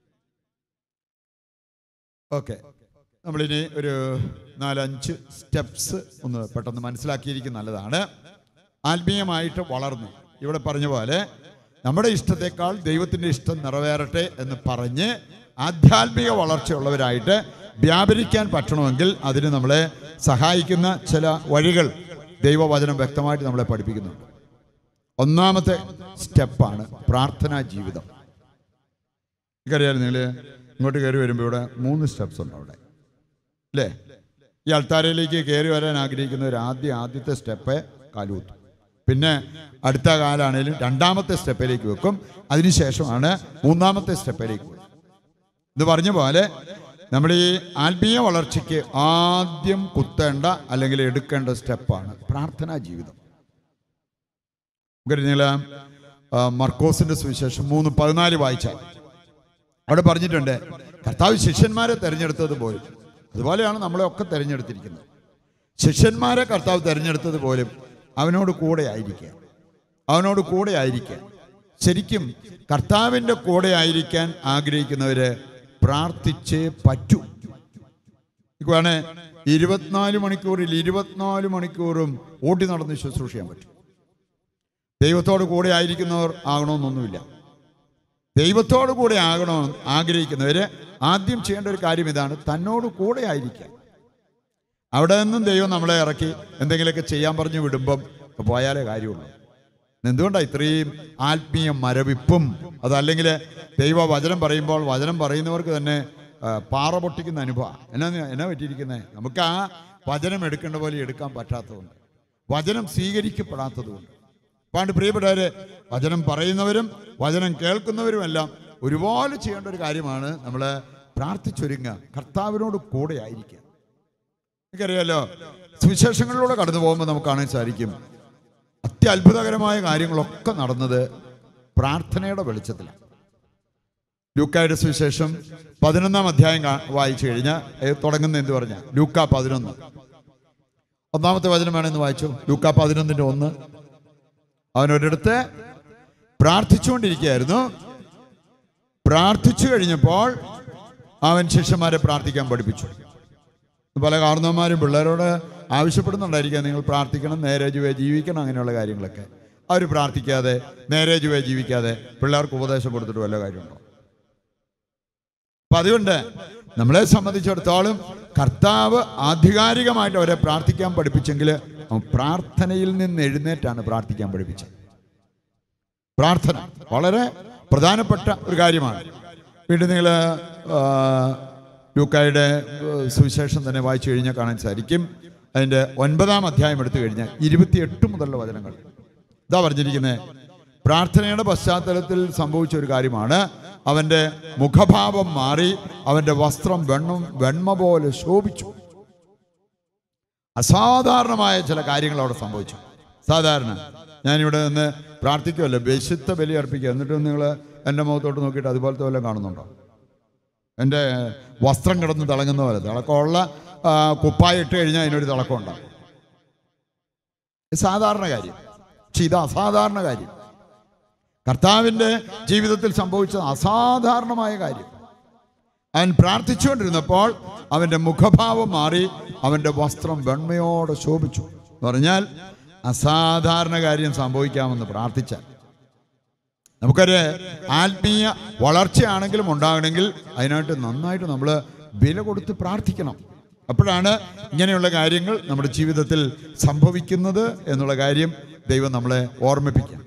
ഓക്കെ നമ്മളിനി ഒരു നാലഞ്ച് സ്റ്റെപ്സ് ഒന്ന് പെട്ടെന്ന് മനസ്സിലാക്കിയിരിക്കുന്ന നല്ലതാണ് ആത്മീയമായിട്ട് വളർന്നു ഇവിടെ പറഞ്ഞ പോലെ നമ്മുടെ ഇഷ്ടത്തെക്കാൾ ദൈവത്തിൻ്റെ ഇഷ്ടം നിറവേറട്ടെ എന്ന് പറഞ്ഞ് ആധ്യാത്മിക വളർച്ചയുള്ളവരായിട്ട് വ്യാപരിക്കാൻ പറ്റണമെങ്കിൽ അതിന് നമ്മളെ സഹായിക്കുന്ന ചില വഴികൾ ദൈവവചനം വ്യക്തമായിട്ട് നമ്മളെ പഠിപ്പിക്കുന്നുണ്ട് ഒന്നാമത്തെ സ്റ്റെപ്പാണ് പ്രാർത്ഥനാ ജീവിതം എനിക്കറിയാം നിങ്ങൾ ഇങ്ങോട്ട് കയറി വരുമ്പോൾ ഇവിടെ മൂന്ന് സ്റ്റെപ്സ് ഉണ്ട് അവിടെ അല്ലേ ഈ അൾത്താരയിലേക്ക് കയറി വരാൻ ആഗ്രഹിക്കുന്നവർ ആദ്യം ആദ്യത്തെ സ്റ്റെപ്പ് കാലുകുത്തും പിന്നെ അടുത്ത കാലാണേലും രണ്ടാമത്തെ സ്റ്റെപ്പിലേക്ക് വെക്കും അതിനുശേഷമാണ് മൂന്നാമത്തെ സ്റ്റെപ്പിലേക്ക് വെക്കും ഇത് പറഞ്ഞ പോലെ നമ്മൾ ഈ ആത്മീയ വളർച്ചയ്ക്ക് ആദ്യം കുത്തേണ്ട അല്ലെങ്കിൽ എടുക്കേണ്ട സ്റ്റെപ്പാണ് പ്രാർത്ഥനാ ജീവിതം നിങ്ങൾ മർക്കോസിന്റെ സുവിശേഷം മൂന്ന് പതിനാല് വായിച്ചാൽ അവിടെ പറഞ്ഞിട്ടുണ്ട് കർത്താവ് ശിഷ്യന്മാരെ തെരഞ്ഞെടുത്തതുപോലും അതുപോലെയാണ് നമ്മളെ ഒക്കെ തെരഞ്ഞെടുത്തിരിക്കുന്നത് ശിഷ്യന്മാരെ കർത്താവ് തെരഞ്ഞെടുത്തത് പോലും അവനോട് കൂടെ ആയിരിക്കുക അവനോട് കൂടെ ആയിരിക്കുക ശരിക്കും കർത്താവിൻ്റെ കൂടെ ആയിരിക്കാൻ ആഗ്രഹിക്കുന്നവര് പ്രാർത്ഥിച്ചേ പറ്റൂ ഇതാണ് ഇരുപത്തിനാല് മണിക്കൂറിൽ ഇരുപത്തിനാല് മണിക്കൂറും ഓടി നടന്ന് ശുശ്രൂഷ ചെയ്യാൻ പറ്റും ദൈവത്തോട് കൂടെ ആയിരിക്കുന്നവർ ആകണമെന്നൊന്നുമില്ല ദൈവത്തോട് കൂടെ ആകണോ ആഗ്രഹിക്കുന്നവര് ആദ്യം ചെയ്യേണ്ട ഒരു കാര്യം ഇതാണ് തന്നോട് കൂടെ ആയിരിക്കാൻ അവിടെ നിന്നും ദൈവം നമ്മളെ ഇറക്കി എന്തെങ്കിലുമൊക്കെ ചെയ്യാൻ പറഞ്ഞു വിടുമ്പം പോയാലേ കാര്യമുള്ളൂ എന്തുകൊണ്ടാണ് ഇത്രയും ആത്മീയ മരവിപ്പും അതല്ലെങ്കിൽ ദൈവ വചനം പറയുമ്പോൾ വചനം പറയുന്നവർക്ക് തന്നെ ആ, പാറ പൊട്ടിക്കുന്ന അനുഭവം എന്നാ എന്നാ പറ്റിയിരിക്കുന്നത് നമുക്ക് ആ വചനം എടുക്കേണ്ട പോലെ എടുക്കാൻ പറ്റാത്തതുകൊണ്ട് വചനം സ്വീകരിക്കപ്പെടാത്തതുകൊണ്ട് പണ്ട് പ്രിയപ്പെട്ടവരെ വചനം പറയുന്നവരും വചനം കേൾക്കുന്നവരുമെല്ലാം ഒരുപോലെ ചെയ്യേണ്ട ഒരു കാര്യമാണ് നമ്മൾ പ്രാർത്ഥിച്ചൊരുങ്ങുക കർത്താവിനോട് കൂടെ ആയിരിക്കുക എനിക്കറിയാലോ സുവിശേഷങ്ങളിലൂടെ കടന്നു പോകുമ്പോൾ നമുക്ക് കാണാൻ സാധിക്കും അത്യത്ഭുതകരമായ കാര്യങ്ങളൊക്കെ നടന്നത് പ്രാർത്ഥനയുടെ വെളിച്ചത്തിലാണ് ലൂക്കായുടെ സുവിശേഷം പതിനൊന്നാം അധ്യായം കാ- വായിച്ചു കഴിഞ്ഞാൽ ഏ, തുടങ്ങുന്ന എന്ത് പറഞ്ഞ ലൂക്ക പതിനൊന്ന് ഒന്നാമത്തെ വചനം വേണമെന്ന് വായിച്ചു ലൂക്ക പതിനൊന്നിന്റെ ഒന്ന് അവൻ ഒരിടത്ത് പ്രാർത്ഥിച്ചുകൊണ്ടിരിക്കുകയായിരുന്നു പ്രാർത്ഥിച്ചു കഴിഞ്ഞപ്പോൾ അവൻ ശിഷ്യന്മാരെ പ്രാർത്ഥിക്കാൻ പഠിപ്പിച്ചു പല കാരണവന്മാരും പിള്ളേരോട് ആവശ്യപ്പെടുന്നുണ്ടായിരിക്കാം നിങ്ങൾ പ്രാർത്ഥിക്കണം നേരെ ചുവേ ജീവിക്കണം അങ്ങനെയുള്ള കാര്യങ്ങളൊക്കെ അവർ പ്രാർത്ഥിക്കാതെ നേരെ ചുവേ ജീവിക്കാതെ പിള്ളേർക്ക് ഉപദേശം കൊടുത്തിട്ട് വല്ല കാര്യമുണ്ടോ അപ്പൊ അതുകൊണ്ട് നമ്മളെ സംബന്ധിച്ചിടത്തോളം കർത്താവ് ആധികാരികമായിട്ട് അവരെ പ്രാർത്ഥിക്കാൻ പഠിപ്പിച്ചെങ്കിൽ അവൻ പ്രാർത്ഥനയിൽ നിന്ന് എഴുന്നേറ്റാണ് പ്രാർത്ഥിക്കാൻ പഠിപ്പിച്ചത് പ്രാർത്ഥന വളരെ പ്രധാനപ്പെട്ട ഒരു കാര്യമാണ് വീണ്ടും നിങ്ങൾ ലൂക്കായുടെ ആ, സുവിശേഷം തന്നെ വായിച്ചു കഴിഞ്ഞാൽ കാണാൻ സാധിക്കും അതിൻ്റെ ഒൻപതാം അധ്യായം എടുത്തു കഴിഞ്ഞാൽ ഇരുപത്തിയെട്ട് മുതലുള്ള വചനങ്ങൾ ഇതാ പറഞ്ഞിരിക്കുന്നത് പ്രാർത്ഥനയുടെ പശ്ചാത്തലത്തിൽ സംഭവിച്ച ഒരു കാര്യമാണ് അവൻ്റെ മുഖഭാവം മാറി അവൻ്റെ വസ്ത്രം വെണ്ണം വെണ്മ പോലെ ശോഭിച്ചു അസാധാരണമായ ചില കാര്യങ്ങൾ അവിടെ സംഭവിച്ചു സാധാരണ ഞാനിവിടെ നിന്ന് പ്രാർത്ഥിക്കുമല്ലോ ബശുദ്ധ ബലി അർപ്പിക്കുക എന്നിട്ട് നിങ്ങൾ എൻ്റെ മുഖത്തോട്ട് നോക്കിയിട്ട് അതുപോലത്തെ വല്ലതും കാണുന്നുണ്ടോ എൻ്റെ വസ്ത്രം കിടന്ന് തിളങ്ങുന്ന പോലെ തിളക്കമുള്ള ആ, കുപ്പായം ഇട്ട് കഴിഞ്ഞാൽ അതിനൊരു തിളക്കം ഉണ്ടാകും ഇത് സാധാരണ കാര്യം പക്ഷെ ഇത് അസാധാരണ കാര്യം കർത്താവിൻ്റെ ജീവിതത്തിൽ സംഭവിച്ചത് അസാധാരണമായ കാര്യം അവൻ പ്രാർത്ഥിച്ചുകൊണ്ടിരുന്നപ്പോൾ അവൻ്റെ മുഖഭാവം മാറി അവൻ്റെ വസ്ത്രം വെണ്മയോടെ ശോഭിച്ചു എന്ന് പറഞ്ഞാൽ അസാധാരണ കാര്യം സംഭവിക്കാമെന്ന് പ്രാർത്ഥിച്ചാൽ നമുക്കൊരു ആത്മീയ വളർച്ചയാണെങ്കിലും ഉണ്ടാകണമെങ്കിൽ അതിനായിട്ട് നന്നായിട്ട് നമ്മൾ വില കൊടുത്ത് പ്രാർത്ഥിക്കണം അപ്പോഴാണ് ഇങ്ങനെയുള്ള കാര്യങ്ങൾ നമ്മുടെ ജീവിതത്തിൽ സംഭവിക്കുന്നത് എന്നുള്ള കാര്യം ദൈവം നമ്മളെ ഓർമ്മിപ്പിക്കും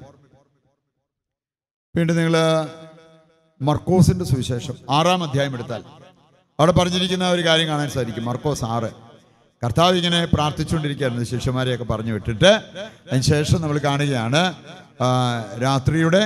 വീണ്ടും നിങ്ങൾ മർക്കോസിന്റെ സുവിശേഷം ആറാം അധ്യായം എടുത്താൽ അവിടെ പറഞ്ഞിരിക്കുന്ന ഒരു കാര്യം കാണാൻ സാധിക്കും മർക്കോസ് ആറ് കർത്താവ് ഇങ്ങനെ പ്രാർത്ഥിച്ചുകൊണ്ടിരിക്കുകയായിരുന്നു ശിഷ്യന്മാരെയൊക്കെ പറഞ്ഞു വിട്ടിട്ട് അതിന് ശേഷം നമ്മൾ കാണുകയാണ് ആ, രാത്രിയുടെ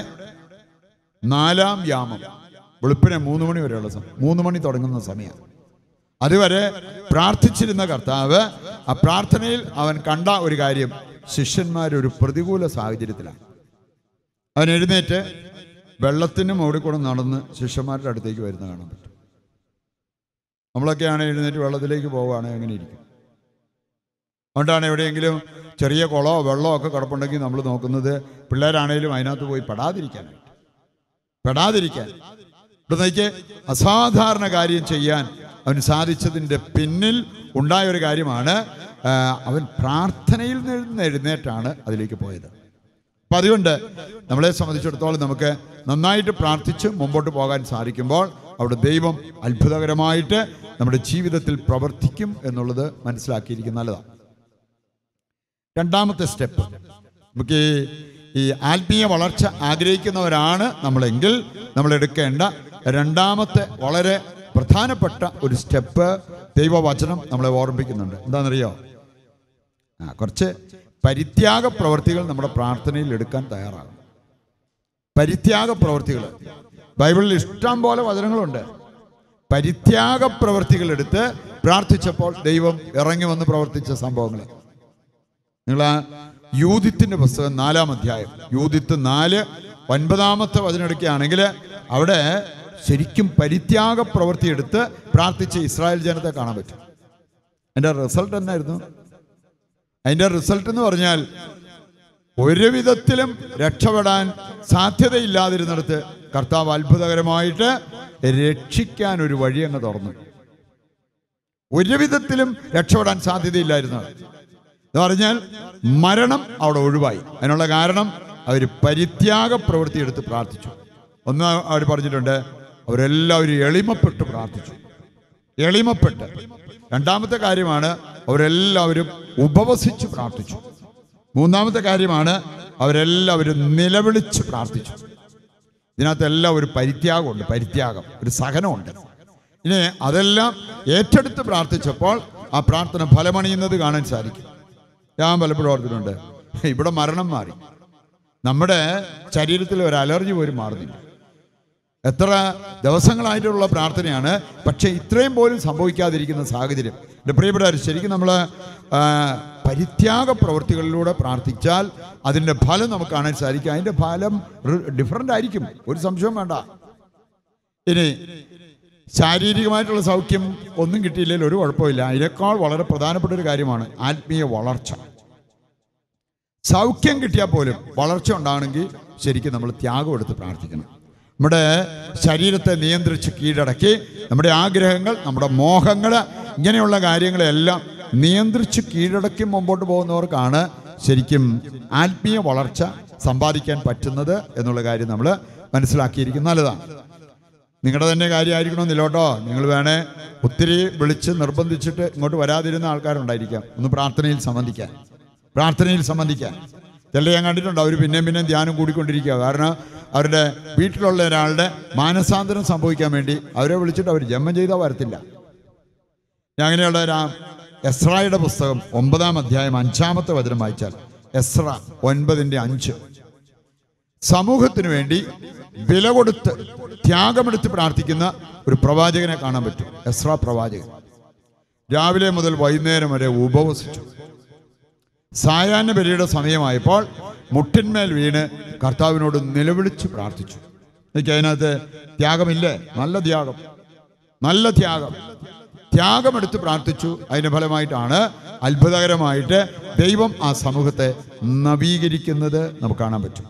നാലാം യാമം വെളുപ്പിനെ മൂന്ന് മണി വരെയുള്ള സമയം മൂന്ന് മണി തുടങ്ങുന്ന സമയം അതുവരെ പ്രാർത്ഥിച്ചിരുന്ന കർത്താവ് ആ പ്രാർത്ഥനയിൽ അവൻ കണ്ട ഒരു കാര്യം ശിഷ്യന്മാരൊരു പ്രതികൂല സാഹചര്യത്തിലാണ് അവൻ എഴുന്നേറ്റ് വെള്ളത്തിന് മുകളിൽ കൂടെ നടന്ന് ശിഷ്യന്മാരുടെ അടുത്തേക്ക് വരുന്ന കാണാൻ പറ്റും നമ്മളൊക്കെയാണ് എഴുന്നേറ്റ് വെള്ളത്തിലേക്ക് പോവുകയാണെങ്കിൽ എങ്ങനെ ഇരിക്കും അതുകൊണ്ടാണ് എവിടെയെങ്കിലും ചെറിയ കുളമോ വെള്ളമോ ഒക്കെ കിടപ്പുണ്ടെങ്കിൽ നമ്മൾ നോക്കുന്നത് പിള്ളേരാണേലും അതിനകത്ത് പോയി പെടാതിരിക്കാനായിട്ട് പെടാതിരിക്കാൻ ഇവിടെ നോക്കിയേ അസാധാരണ കാര്യം ചെയ്യാൻ അവന് സാധിച്ചതിൻ്റെ പിന്നിൽ ഉണ്ടായ ഒരു കാര്യമാണ് ആ, അവൻ പ്രാർത്ഥനയിൽ നിന്ന് എഴുന്നേറ്റാണ് അതിലേക്ക് പോയത് അപ്പം അതുകൊണ്ട് നമ്മളെ സംബന്ധിച്ചിടത്തോളം നമുക്ക് നന്നായിട്ട് പ്രാർത്ഥിച്ച് മുമ്പോട്ട് പോകാൻ സാധിക്കുമ്പോൾ അവിടെ ദൈവം അത്ഭുതകരമായിട്ട് നമ്മുടെ ജീവിതത്തിൽ പ്രവർത്തിക്കും എന്നുള്ളത് മനസ്സിലാക്കിയിരിക്കുന്ന നല്ലതാണ് രണ്ടാമത്തെ സ്റ്റെപ്പ് നമുക്ക് ഈ- ഈ ആത്മീയ വളർച്ച ആഗ്രഹിക്കുന്നവരാണ് നമ്മളെങ്കിൽ നമ്മൾ എടുക്കേണ്ട രണ്ടാമത്തെ വളരെ പ്രധാനപ്പെട്ട ഒരു സ്റ്റെപ്പ് ദൈവവചനം നമ്മളെ ഓർമ്മിപ്പിക്കുന്നുണ്ട് എന്താണെന്നറിയോ ആ കുറച്ച് പരിത്യാഗ പ്രവർത്തികൾ നമ്മുടെ പ്രാർത്ഥനയിൽ എടുക്കാൻ തയ്യാറാകും പരിത്യാഗ പ്രവർത്തികൾ ബൈബിളിൽ ഇഷ്ടം പോലെ വചനങ്ങളുണ്ട് പരിത്യാഗ പ്രവർത്തികൾ എടുത്ത് പ്രാർത്ഥിച്ചപ്പോൾ ദൈവം ഇറങ്ങി വന്ന് പ്രവർത്തിച്ച സംഭവങ്ങൾ നിങ്ങൾ ആ യൂതിത്തിന്റെ പുസ്തകം നാലാം അധ്യായം യൂതിത്ത് നാല് ഒൻപതാമത്തെ വചനം എടുക്കുകയാണെങ്കിൽ അവിടെ ശരിക്കും പരിത്യാഗ പ്രവൃത്തി എടുത്ത് പ്രാർത്ഥിച്ച ഇസ്രായേൽ ജനത്തെ കാണാൻ പറ്റും അതിന്റെ റിസൾട്ട് എന്നായിരുന്നു അതിന്റെ റിസൾട്ട് എന്ന് പറഞ്ഞാൽ ഒരു വിധത്തിലും രക്ഷപ്പെടാൻ സാധ്യതയില്ലാതിരുന്നിടത്ത് കർത്താവ് അത്ഭുതകരമായിട്ട് രക്ഷിക്കാൻ ഒരു വഴി അങ്ങ് തുറന്നു ഒരു വിധത്തിലും രക്ഷപ്പെടാൻ സാധ്യതയില്ലായിരുന്നത് എന്ന് പറഞ്ഞാൽ മരണം അവിടെ ഒഴിവായി അതിനുള്ള കാരണം അവർ പരിത്യാഗ പ്രവൃത്തി എടുത്ത് പ്രാർത്ഥിച്ചു ഒന്ന് അവർ പറഞ്ഞിട്ടുണ്ട് അവരെല്ലാവരും എളിമപ്പെട്ട് പ്രാർത്ഥിച്ചു എളിമപ്പെട്ട് രണ്ടാമത്തെ കാര്യമാണ് അവരെല്ലാവരും ഉപവസിച്ച് പ്രാർത്ഥിച്ചു മൂന്നാമത്തെ കാര്യമാണ് അവരെല്ലാവരും നിലവിളിച്ച് പ്രാർത്ഥിച്ചു ഇതിനകത്ത് എല്ലാം ഒരു പരിത്യാഗമുണ്ട് പരിത്യാഗം ഒരു സഹനമുണ്ട് ഇനി അതെല്ലാം ഏറ്റെടുത്ത് പ്രാർത്ഥിച്ചപ്പോൾ ആ പ്രാർത്ഥന ഫലമണിയുന്നത് കാണാൻ സാധിക്കും ഞാൻ പലപ്പോഴും ഓർത്തിട്ടുണ്ട് ഇവിടെ മരണം മാറി നമ്മുടെ ശരീരത്തിൽ ഒരു അലർജി പോലും മാറുന്നില്ല എത്ര ദിവസങ്ങളായിട്ടുള്ള പ്രാർത്ഥനയാണ് പക്ഷേ ഇത്രയും പോലും സംഭവിക്കാതിരിക്കുന്ന സാഹചര്യം എൻ്റെ പ്രിയപ്പെട്ടവർ ശരിക്കും നമ്മൾ പരിത്യാഗ പ്രവൃത്തികളിലൂടെ പ്രാർത്ഥിച്ചാൽ അതിൻ്റെ ഫലം നമുക്ക് കാണാൻ സാധിക്കും അതിൻ്റെ ഫലം ഡിഫറൻ്റ് ആയിരിക്കും ഒരു സംശയവും വേണ്ട ഇനി ശാരീരികമായിട്ടുള്ള സൗഖ്യം ഒന്നും കിട്ടിയില്ലെങ്കിൽ ഒരു കുഴപ്പമില്ല അതിനേക്കാൾ വളരെ പ്രധാനപ്പെട്ട ഒരു കാര്യമാണ് ആത്മീയ വളർച്ച സൗഖ്യം കിട്ടിയാൽ പോലും വളർച്ച ഉണ്ടാകണമെങ്കിൽ ശരിക്കും നമ്മൾ ത്യാഗം എടുത്ത് പ്രാർത്ഥിക്കണം നമ്മുടെ ശരീരത്തെ നിയന്ത്രിച്ച് കീഴടക്കി നമ്മുടെ ആഗ്രഹങ്ങൾ നമ്മുടെ മോഹങ്ങൾ ഇങ്ങനെയുള്ള കാര്യങ്ങളെല്ലാം നിയന്ത്രിച്ച് കീഴടക്കി മുമ്പോട്ട് പോകുന്നവർക്കാണ് ശരിക്കും ആത്മീയ വളർച്ച സമ്പാദിക്കാൻ പറ്റുന്നത് എന്നുള്ള കാര്യം നമ്മൾ മനസ്സിലാക്കിയിരിക്കുന്നത് നല്ലതാണ് നിങ്ങളുടെ തന്നെ കാര്യമായിരിക്കണമെന്നില്ല കേട്ടോ നിങ്ങൾ വേണേ ഒത്തിരി വിളിച്ച് നിർബന്ധിച്ചിട്ട് ഇങ്ങോട്ട് വരാതിരുന്ന ആൾക്കാരുണ്ടായിരിക്കാം ഒന്ന് പ്രാർത്ഥനയിൽ സംബന്ധിക്കാൻ പ്രാർത്ഥനയിൽ സംബന്ധിക്കാൻ ചില ഞാൻ കണ്ടിട്ടുണ്ട് അവർ പിന്നെയും പിന്നെയും ധ്യാനം കൂടിക്കൊണ്ടിരിക്കുക കാരണം അവരുടെ വീട്ടിലുള്ള ഒരാളുടെ മാനസാന്തരം സംഭവിക്കാൻ വേണ്ടി അവരെ വിളിച്ചിട്ട് അവർ ജന്മം ചെയ്താൽ വരത്തില്ല ഞാൻ അങ്ങനെയുള്ള ഒരു എസ്രായുടെ പുസ്തകം ഒമ്പതാം അധ്യായം അഞ്ചാമത്തെ വചനം വായിച്ചാൽ എസ്ര ഒൻപതിൻ്റെ അഞ്ച് സമൂഹത്തിന് വേണ്ടി വില കൊടുത്ത് ത്യാഗമെടുത്ത് പ്രാർത്ഥിക്കുന്ന ഒരു പ്രവാചകനെ കാണാൻ പറ്റും എസ്ര പ്രവാചകൻ രാവിലെ മുതൽ വൈകുന്നേരം വരെ ഉപവസിച്ചു സായാഹ്ന ബലിയുടെ സമയമായപ്പോൾ മുട്ടിന്മേൽ വീണ് കർത്താവിനോട് നിലവിളിച്ച് പ്രാർത്ഥിച്ചു എനിക്ക് അതിനകത്ത് ത്യാഗമില്ലേ നല്ല ത്യാഗം നല്ല ത്യാഗം ത്യാഗമെടുത്ത് പ്രാർത്ഥിച്ചു അതിന്റെ ഫലമായിട്ടാണ് അത്ഭുതകരമായിട്ട് ദൈവം ആ സമൂഹത്തെ നവീകരിക്കുന്നത് നമുക്ക് കാണാൻ പറ്റും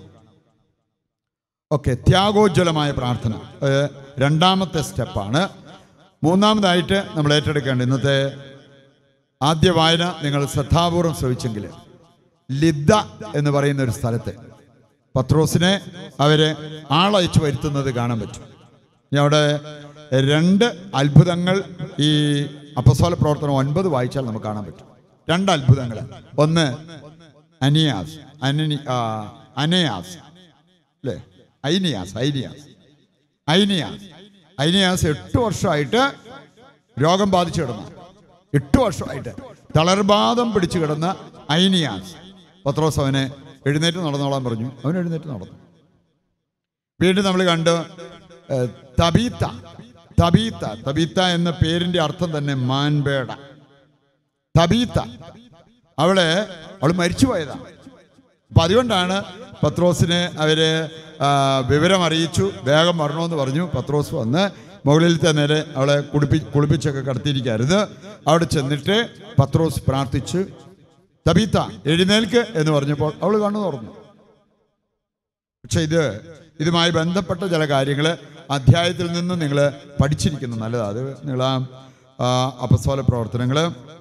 ഓക്കെ ത്യാഗോജ്വലമായ പ്രാർത്ഥന അത് രണ്ടാമത്തെ സ്റ്റെപ്പാണ് മൂന്നാമതായിട്ട് നമ്മൾ ഏറ്റെടുക്കേണ്ട ഇന്നത്തെ ആദ്യ വായന നിങ്ങൾ ശ്രദ്ധാപൂർവം ശ്രവിച്ചെങ്കിൽ ലിദ്ദ എന്ന് പറയുന്ന ഒരു സ്ഥലത്ത് പത്രോസിനെ അവര് ആളയച്ചു വരുത്തുന്നത് കാണാൻ പറ്റും ഇനി അവിടെ രണ്ട് അത്ഭുതങ്ങൾ ഈ അപ്പസോല പ്രവർത്തനം ഒൻപത് വായിച്ചാൽ നമുക്ക് കാണാൻ പറ്റും രണ്ട് അത്ഭുതങ്ങൾ ഒന്ന് അനിയാസ് അനനി ആ, അനയാസ് അല്ലേ ഐനിയാസ് ഐനിയാസ് ഐനിയാസ് ഐനിയാസ് എട്ട് വർഷമായിട്ട് രോഗം ബാധിച്ചു കിടന്ന എട്ട് വർഷമായിട്ട് തളർബാധം പിടിച്ചു കിടന്ന ഐനിയാസ് പത്രോസ് അവനെ എഴുന്നേറ്റ് നടന്നോളാൻ പറഞ്ഞു അവൻ എഴുന്നേറ്റ് നടന്നു വീണ്ടും നമ്മൾ കണ്ട് ഏഹ്, തബീത്ത തബീത്ത തബീത്ത എന്ന പേരിന്റെ അർത്ഥം തന്നെ മാൻപേട തബീത്ത അവള് അവള് മരിച്ചുപോയതാണ് അപ്പൊ അതുകൊണ്ടാണ് പത്രോസിനെ അവര് ആ, വിവരം അറിയിച്ചു വേഗം വരണമെന്ന് പറഞ്ഞു പത്രോസ് വന്ന് മുകളിലത്തെ നേരെ അവളെ കുളിപ്പി കുളിപ്പിച്ചൊക്കെ കടത്തിയിരിക്കരുത് അവിടെ ചെന്നിട്ട് പത്രോസ് പ്രാർത്ഥിച്ച് തബീത്ത എഴുന്നേൽക്ക് എന്ന് പറഞ്ഞപ്പോൾ അവൾ കണ്ണു തുറന്നു പക്ഷെ ഇത് ഇതുമായി ബന്ധപ്പെട്ട ചില കാര്യങ്ങൾ അധ്യായത്തിൽ നിന്ന് നിങ്ങൾ പഠിച്ചിരിക്കുന്നത് നല്ലതാണ് അത് നിങ്ങൾ ആ അപസ്വല പ്രവർത്തനങ്ങൾ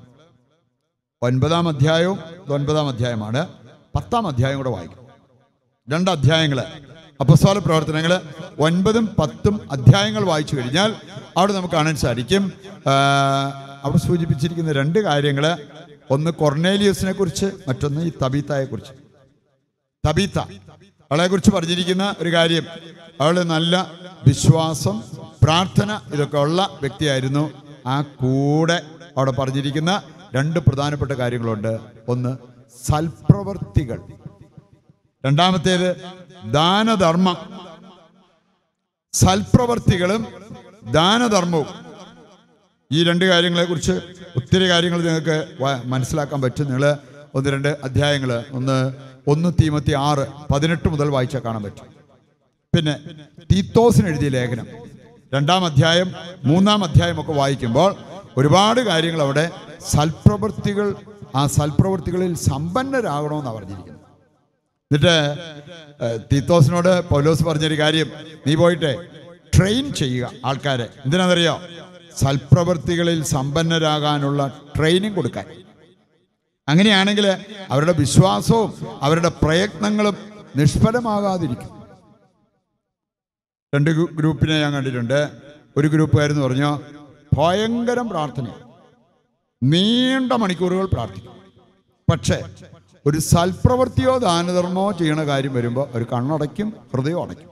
ഒൻപതാം അധ്യായവും ഇത് ഒൻപതാം അധ്യായമാണ് പത്താം അധ്യായം കൂടെ വായിക്കും രണ്ട് അധ്യായങ്ങൾ അപസ്വല പ്രവർത്തനങ്ങൾ ഒൻപതും പത്തും അധ്യായങ്ങൾ വായിച്ചു കഴിഞ്ഞാൽ അവിടെ നമുക്ക് കാണാൻ സാധിക്കും ആ, അവിടെ സൂചിപ്പിച്ചിരിക്കുന്ന രണ്ട് കാര്യങ്ങൾ ഒന്ന് കൊർണേലിയസിനെ കുറിച്ച് മറ്റൊന്ന് ഈ തബീത്തയെ കുറിച്ച് തബീത്ത അവളെക്കുറിച്ച് പറഞ്ഞിരിക്കുന്ന ഒരു കാര്യം അവൾ നല്ല വിശ്വാസം പ്രാർത്ഥന ഇതൊക്കെ ഉള്ള വ്യക്തിയായിരുന്നു ആ കൂടെ അവിടെ പറഞ്ഞിരിക്കുന്ന രണ്ട് പ്രധാനപ്പെട്ട കാര്യങ്ങളുണ്ട് ഒന്ന് സൽപ്രവർത്തികൾ രണ്ടാമത്തേത് ദാനധർമ്മം സൽപ്രവർത്തികളും ദാനധർമ്മവും ഈ രണ്ട് കാര്യങ്ങളെക്കുറിച്ച് ഒത്തിരി കാര്യങ്ങൾ നിങ്ങൾക്ക് വ- മനസ്സിലാക്കാൻ പറ്റും നിങ്ങൾ ഒന്ന് രണ്ട് അധ്യായങ്ങൾ ഒന്ന് ഒന്ന് തീമത്തി ആറ് പതിനെട്ട് മുതൽ വായിച്ചാൽ കാണാൻ പറ്റും പിന്നെ തീത്തോസിന് എഴുതിയ ലേഖനം രണ്ടാം അധ്യായം മൂന്നാം അധ്യായം ഒക്കെ വായിക്കുമ്പോൾ ഒരുപാട് കാര്യങ്ങൾ അവിടെ സൽപ്രവൃത്തികൾ ആ സൽപ്രവൃത്തികളിൽ സമ്പന്നരാകണമെന്നാണ് പറഞ്ഞിരിക്കുന്നത് എന്നിട്ട് ഏഹ്, തീത്തോസിനോട് പൗലോസ് പറഞ്ഞൊരു കാര്യം നീ പോയിട്ട് ട്രെയിൻ ചെയ്യുക ആൾക്കാരെ എന്തിനാണെന്നറിയോ സൽപ്രവൃത്തികളിൽ സമ്പന്നരാകാനുള്ള ട്രെയിനിങ് കൊടുക്കാൻ അങ്ങനെയാണെങ്കിൽ അവരുടെ വിശ്വാസവും അവരുടെ പ്രയത്നങ്ങളും നിഷ്ഫലമാകാതിരിക്കും രണ്ട് ഗ്രൂ- ഗ്രൂപ്പിനെ ഞാൻ കണ്ടിട്ടുണ്ട് ഒരു ഗ്രൂപ്പുകാരെന്ന് പറഞ്ഞു ഭയങ്കരം പ്രാർത്ഥന നീണ്ട മണിക്കൂറുകൾ പ്രാർത്ഥിക്കും പക്ഷേ ഒരു സൽപ്രവൃത്തിയോ ദാനധർമ്മമോ ചെയ്യണ കാര്യം വരുമ്പോൾ ഒരു കണ്ണടയ്ക്കും ഹൃദയം അടയ്ക്കും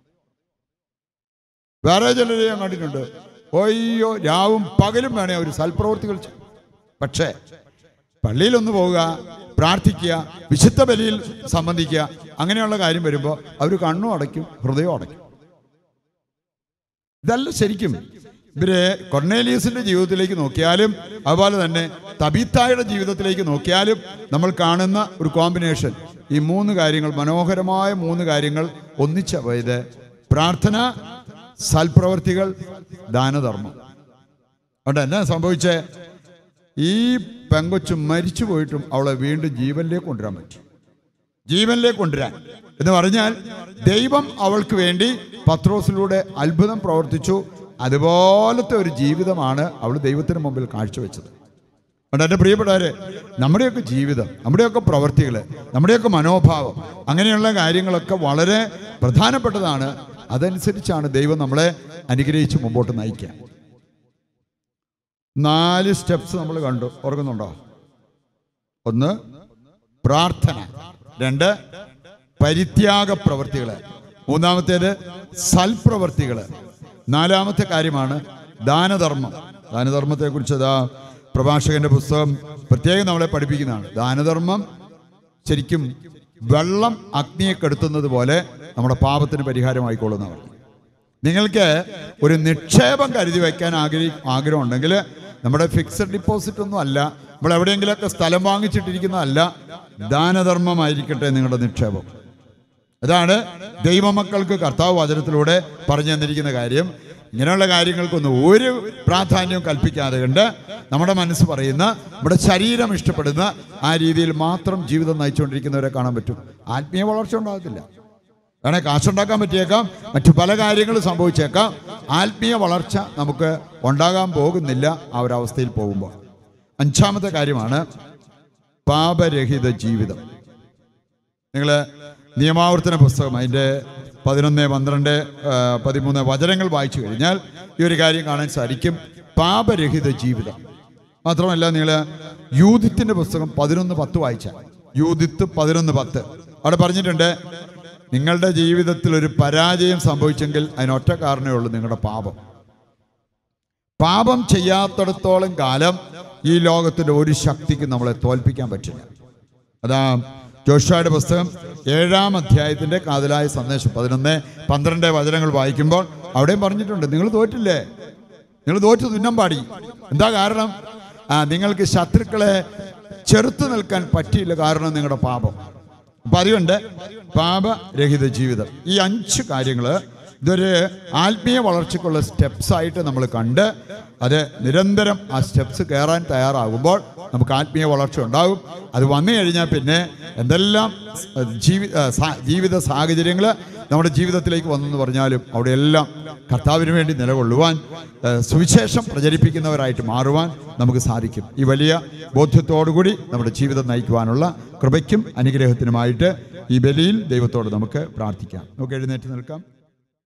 വേറെ ചിലരെ ഞാൻ കണ്ടിട്ടുണ്ട് ഒയ്യോ രാവും പകലും വേണേ ഒരു സൽപ്രവൃത്തികൾ ചെയ്യും പക്ഷേ പള്ളിയിലൊന്ന് പോവുക പ്രാർത്ഥിക്കുക വിശുദ്ധ ബലിയിൽ സംബന്ധിക്കുക അങ്ങനെയുള്ള കാര്യം വരുമ്പോൾ അവർ കണ്ണും അടയ്ക്കും ഹൃദയവും അടയ്ക്കും ഇതല്ല ശരിക്കും ഇവര് കൊർണേലിയസിന്റെ ജീവിതത്തിലേക്ക് നോക്കിയാലും അതുപോലെ തന്നെ തബീത്തായുടെ ജീവിതത്തിലേക്ക് നോക്കിയാലും നമ്മൾ കാണുന്ന ഒരു കോമ്പിനേഷൻ ഈ മൂന്ന് കാര്യങ്ങൾ മനോഹരമായ മൂന്ന് കാര്യങ്ങൾ ഒന്നിച്ച പോയത് പ്രാർത്ഥന സൽപ്രവർത്തികൾ ദാനധർമ്മം അതുകൊണ്ട് എന്നാ സംഭവിച്ചേ ഈ പെങ്കൊച്ചു മരിച്ചു പോയിട്ടും അവളെ വീണ്ടും ജീവനിലേക്ക് കൊണ്ടുവരാൻ പറ്റി ജീവനിലേക്ക് കൊണ്ടുവരാൻ എന്ന് പറഞ്ഞാൽ ദൈവം അവൾക്ക് വേണ്ടി പത്രോസിലൂടെ അത്ഭുതം പ്രവർത്തിച്ചു അതുപോലത്തെ ഒരു ജീവിതമാണ് അവൾ ദൈവത്തിന് മുമ്പിൽ കാഴ്ചവെച്ചത് അതുകൊണ്ട് എൻ്റെ പ്രിയപ്പെട്ടവരെ നമ്മുടെയൊക്കെ ജീവിതം നമ്മുടെയൊക്കെ പ്രവർത്തികൾ നമ്മുടെയൊക്കെ മനോഭാവം അങ്ങനെയുള്ള കാര്യങ്ങളൊക്കെ വളരെ പ്രധാനപ്പെട്ടതാണ് അതനുസരിച്ചാണ് ദൈവം നമ്മളെ അനുഗ്രഹിച്ച് മുമ്പോട്ട് നയിക്കുക നാല് സ്റ്റെപ്സ് നമ്മൾ കണ്ടു ഓർക്കുന്നുണ്ടോ ഒന്ന് പ്രാർത്ഥന രണ്ട് പരിത്യാഗ പ്രവൃത്തികൾ മൂന്നാമത്തേത് സൽപ്രവർത്തികൾ നാലാമത്തെ കാര്യമാണ് ദാനധർമ്മം ദാനധർമ്മത്തെക്കുറിച്ച് ഇതാ പ്രഭാഷകന്റെ പുസ്തകം പ്രത്യേകം നമ്മളെ പഠിപ്പിക്കുന്നതാണ് ദാനധർമ്മം ശരിക്കും വെള്ളം അഗ്നിയെ കെടുത്തുന്നത് പോലെ നമ്മുടെ പാപത്തിന് പരിഹാരമായിക്കൊള്ളുന്നവർ നിങ്ങൾക്ക് ഒരു നിക്ഷേപം കരുതി വയ്ക്കാൻ ആഗ്രഹി ആഗ്രഹം ഉണ്ടെങ്കിൽ നമ്മുടെ ഫിക്സഡ് ഡിപ്പോസിറ്റ് ഒന്നും അല്ല നമ്മൾ എവിടെയെങ്കിലുമൊക്കെ സ്ഥലം വാങ്ങിച്ചിട്ടിരിക്കുന്നതല്ല ദാനധർമ്മമായിരിക്കട്ടെ നിങ്ങളുടെ നിക്ഷേപം അതാണ് ദൈവമക്കൾക്ക് കർത്താവ് വചനത്തിലൂടെ പറഞ്ഞു തന്നിരിക്കുന്ന കാര്യം ഇങ്ങനെയുള്ള കാര്യങ്ങൾക്കൊന്നും ഒരു പ്രാധാന്യവും കൽപ്പിക്കാതെ കണ്ട് നമ്മുടെ മനസ്സ് പറയുന്ന നമ്മുടെ ശരീരം ഇഷ്ടപ്പെടുന്ന ആ രീതിയിൽ മാത്രം ജീവിതം നയിച്ചുകൊണ്ടിരിക്കുന്നവരെ കാണാൻ പറ്റും ആത്മീയ വളർച്ച ഉണ്ടാകത്തില്ല വേണേ കാശുണ്ടാക്കാൻ പറ്റിയേക്കാം മറ്റു പല കാര്യങ്ങളും സംഭവിച്ചേക്കാം ആത്മീയ വളർച്ച നമുക്ക് ഉണ്ടാകാൻ പോകുന്നില്ല ആ ഒരു അവസ്ഥയിൽ പോകുമ്പോൾ അഞ്ചാമത്തെ കാര്യമാണ് പാപരഹിത ജീവിതം നിങ്ങൾ നിയമാവർത്തന പുസ്തകം അതിൻ്റെ പതിനൊന്ന് പന്ത്രണ്ട് ആ, പതിമൂന്ന് വചനങ്ങൾ വായിച്ചു കഴിഞ്ഞാൽ ഈ ഒരു കാര്യം കാണാൻ സാധിക്കും പാപരഹിത ജീവിതം മാത്രമല്ല നിങ്ങൾ യൂതിത്തിൻ്റെ പുസ്തകം പതിനൊന്ന് പത്ത് വായിച്ചാൽ യൂതിത്ത് പതിനൊന്ന് പത്ത് അവിടെ പറഞ്ഞിട്ടുണ്ട് നിങ്ങളുടെ ജീവിതത്തിൽ ഒരു പരാജയം സംഭവിച്ചെങ്കിൽ അതിനൊറ്റ കാരണമേ ഉള്ളൂ നിങ്ങളുടെ പാപം പാപം ചെയ്യാത്തിടത്തോളം കാലം ഈ ലോകത്തിന്റെ ഒരു ശക്തിക്ക് നമ്മളെ തോൽപ്പിക്കാൻ പറ്റില്ല അതാ ജോഷയുടെ പുസ്തകം ഏഴാം അധ്യായത്തിന്റെ കാതലായ സന്ദേശം പതിനൊന്ന് പന്ത്രണ്ട് വചനങ്ങൾ വായിക്കുമ്പോൾ അവിടെയും പറഞ്ഞിട്ടുണ്ട് നിങ്ങൾ തോറ്റില്ലേ നിങ്ങൾ തോറ്റു തുന്നം പാടി എന്താ കാരണം ആ നിങ്ങൾക്ക് ശത്രുക്കളെ ചെറുത്തു നിൽക്കാൻ പറ്റിയില്ല കാരണം നിങ്ങളുടെ പാപം അപ്പൊ അതുകൊണ്ട് പാപരഹിത ജീവിതം ഈ അഞ്ച് കാര്യങ്ങള് ഇതൊരു ആത്മീയ വളർച്ചയ്ക്കുള്ള സ്റ്റെപ്സ് ആയിട്ട് നമ്മൾ കണ്ട് അത് നിരന്തരം ആ സ്റ്റെപ്സ് കയറാൻ തയ്യാറാകുമ്പോൾ നമുക്ക് ആത്മീയ വളർച്ച ഉണ്ടാകും അത് വന്നു കഴിഞ്ഞാൽ പിന്നെ എന്തെല്ലാം ജീവി ആ, സാ- ജീവിത സാഹചര്യങ്ങൾ നമ്മുടെ ജീവിതത്തിലേക്ക് വന്നെന്ന് പറഞ്ഞാലും അവിടെയെല്ലാം കർത്താവിന് വേണ്ടി നിലകൊള്ളുവാൻ ആ, സുവിശേഷം പ്രചരിപ്പിക്കുന്നവരായിട്ട് മാറുവാൻ നമുക്ക് സാധിക്കും ഈ വലിയ ബോധ്യത്തോടുകൂടി നമ്മുടെ ജീവിതം നയിക്കുവാനുള്ള കൃപയ്ക്കും അനുഗ്രഹത്തിനുമായിട്ട് ഈ ബലിയിൽ ദൈവത്തോട് നമുക്ക് പ്രാർത്ഥിക്കാം നമുക്ക് എഴുന്നേറ്റ് നിൽക്കാം